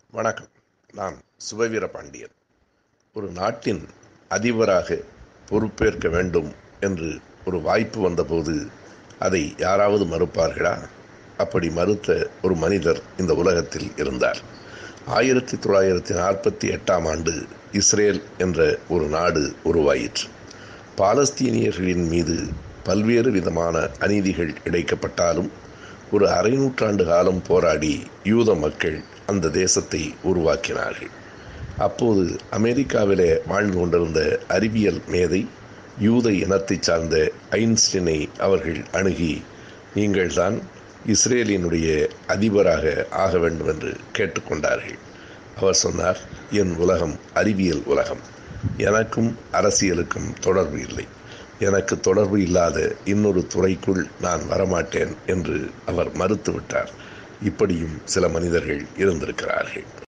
வணக்கம் நான் சுபவீர பாண்டியன் ஒரு நாட்டின் அதிபராக பொறுப்பேற்க வேண்டும் என்று ஒரு வாய்ப்பு வந்தபோது அதை யாராவது மறுப்பார்களா அப்படி மறுத்த ஒரு மனிதர் இந்த உலகத்தில் இருந்தார் ஆயிரத்தி தொள்ளாயிரத்தி நாற்பத்தி எட்டாம் ஆண்டு இஸ்ரேல் என்ற ஒரு நாடு உருவாயிற்று பாலஸ்தீனியர்களின் மீது பல்வேறு விதமான அநீதிகள் இழைக்கப்பட்டாலும் ஒரு அரை நூற்றாண்டு காலம் போராடி யூத மக்கள் அந்த தேசத்தை உருவாக்கினார்கள் அப்போது அமெரிக்காவிலே வாழ்ந்து கொண்டிருந்த அறிவியல் மேதை யூத இனத்தை சார்ந்த ஐன்ஸ்டினை அவர்கள் அணுகி நீங்கள்தான் இஸ்ரேலினுடைய அதிபராக ஆக வேண்டும் என்று கேட்டுக்கொண்டார்கள் அவர் சொன்னார் என் உலகம் அறிவியல் உலகம் எனக்கும் அரசியலுக்கும் தொடர்பு இல்லை எனக்கு தொடர்பு இல்லாத இன்னொரு துறைக்குள் நான் வரமாட்டேன் என்று அவர் மறுத்துவிட்டார் இப்படியும் சில மனிதர்கள் இருந்திருக்கிறார்கள்